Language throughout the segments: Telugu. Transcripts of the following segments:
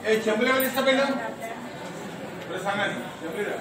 ఏ చెంబులు ఎవరు ఇష్టపోయినా సంగతి చెంబులు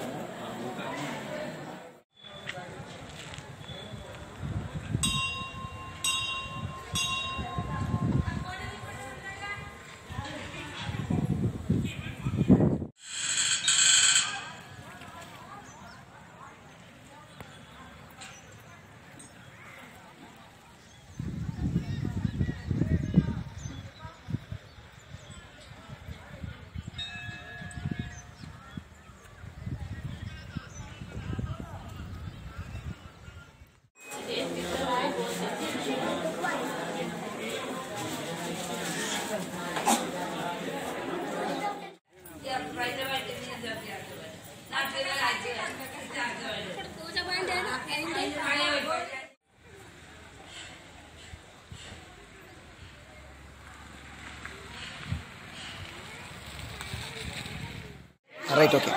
రైట్ ఓకే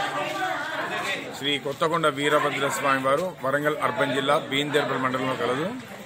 శ్రీ కొత్తకొండ వీరభద్ర స్వామి వారు వరంగల్ అర్బన్ జిల్లా బీందర్పల్ మండలంలో కలదు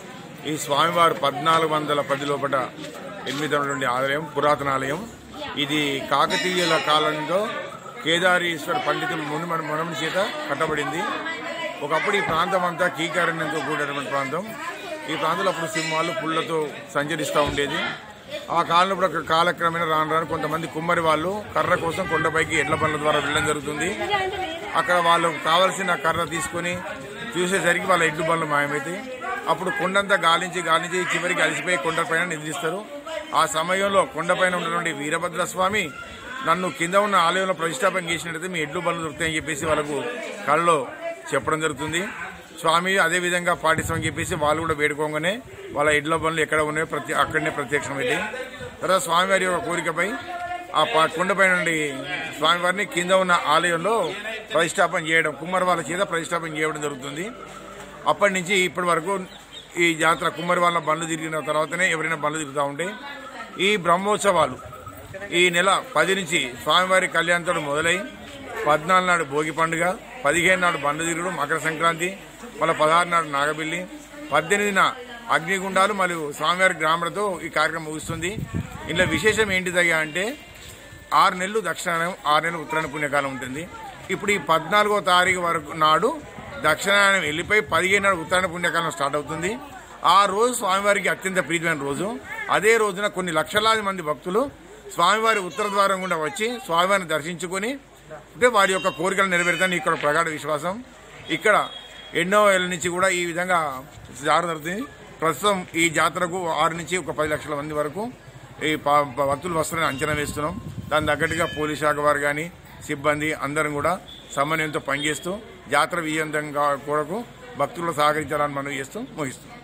ఈ స్వామివారు పద్నాలుగు వందల పది లోపల ఎనిమిది ఆలయం పురాతన ఆలయం ఇది కాకతీయుల కాలంలో కేదారీశ్వర పండితులు ముని మన మనముని చేత కట్టబడింది ఒకప్పుడు ఈ ప్రాంతం అంతా కీకారణ్యంతో కూడినటువంటి ప్రాంతం ఈ ప్రాంతంలో అప్పుడు సింహాలు పుల్లతో సంచరిస్తూ ఉండేది ఆ కాలంలో ఇప్పుడు అక్కడ కాలక్రమేణా రాను రాను కొంతమంది కుమ్మరి వాళ్ళు కర్ర కోసం కొండపైకి ఎడ్ల పనుల ద్వారా వెళ్ళడం జరుగుతుంది అక్కడ వాళ్ళు కావలసిన కర్ర తీసుకొని చూసేసరికి వాళ్ళ ఎడ్డు బండ్లు మాయమైతాయి అప్పుడు కొండంతా గాలించి గాలించి చివరికి అలసిపోయి కొండపైన నిద్రిస్తారు ఆ సమయంలో కొండపైన ఉన్నటువంటి వీరభద్ర స్వామి నన్ను కింద ఉన్న ఆలయంలో ప్రతిష్టాపన చేసినట్టయితే మీ ఎడ్లు బండ్లు దొరుకుతాయని చెప్పేసి వాళ్ళకు కళ్ళలో చెప్పడం జరుగుతుంది స్వామి అదే విధంగా పాటిస్తామని చెప్పేసి వాళ్ళు కూడా వేడుకోగానే వాళ్ళ ఎడ్ల బండ్లు ఎక్కడ ఉన్నాయో ప్రతి అక్కడనే ప్రత్యక్షమైంది తర్వాత స్వామివారి యొక్క కోరికపై ఆ ప- కొండపై నుండి స్వామివారిని కింద ఉన్న ఆలయంలో ప్రతిష్టాపన చేయడం కుమ్మరి వాళ్ళ చేత ప్రతిష్టాపన చేయడం జరుగుతుంది అప్పటి నుంచి ఇప్పటి వరకు ఈ జాతర కుమ్మరి వాళ్ళ బండ్లు తిరిగిన తర్వాతనే ఎవరైనా బండ్లు తిరుగుతూ ఉంటాయి ఈ బ్రహ్మోత్సవాలు ఈ నెల పది నుంచి స్వామివారి కళ్యాణంతో మొదలై పద్నాలుగు నాడు భోగి పండుగ పదిహేను నాడు బండ్లు తిరుగుడు మకర సంక్రాంతి మళ్ళీ పదహారు నాడు నాగబిల్లి పద్దెనిమిదిన అగ్నిగుండాలు మరియు స్వామివారి గ్రామాలతో ఈ కార్యక్రమం ముగుస్తుంది ఇందులో విశేషం ఏంటిదయ్యా అంటే ఆరు నెలలు దక్షిణాయనం ఆరు నెలలు ఉత్తరాయణ పుణ్యకాలం ఉంటుంది ఇప్పుడు ఈ పద్నాలుగో తారీఖు వరకు నాడు దక్షిణాయనం వెళ్ళిపోయి పదిహేను నాడు ఉత్తరాయణ పుణ్యకాలం స్టార్ట్ అవుతుంది ఆ రోజు స్వామివారికి అత్యంత ప్రీతిమైన రోజు అదే రోజున కొన్ని లక్షలాది మంది భక్తులు స్వామివారి ఉత్తర ద్వారం గుండా వచ్చి స్వామివారిని దర్శించుకొని అంటే వారి యొక్క కోరికలు నెరవేరుతాయని ఇక్కడ ప్రగాఢ విశ్వాసం ఇక్కడ ఎన్నో ఏళ్ళ నుంచి కూడా ఈ విధంగా జాతర జరుగుతుంది ప్రస్తుతం ఈ జాతరకు ఆరు నుంచి ఒక పది లక్షల మంది వరకు ఈ ప- ప- భక్తులు వస్తారని అంచనా వేస్తున్నాం దాని తగ్గట్టుగా పోలీస్ శాఖ వారు కానీ సిబ్బంది అందరం కూడా సమన్వయంతో పనిచేస్తూ జాతర విజయంతంగా కొరకు భక్తులు సహకరించాలని మనం చేస్తూ ముగిస్తున్నాం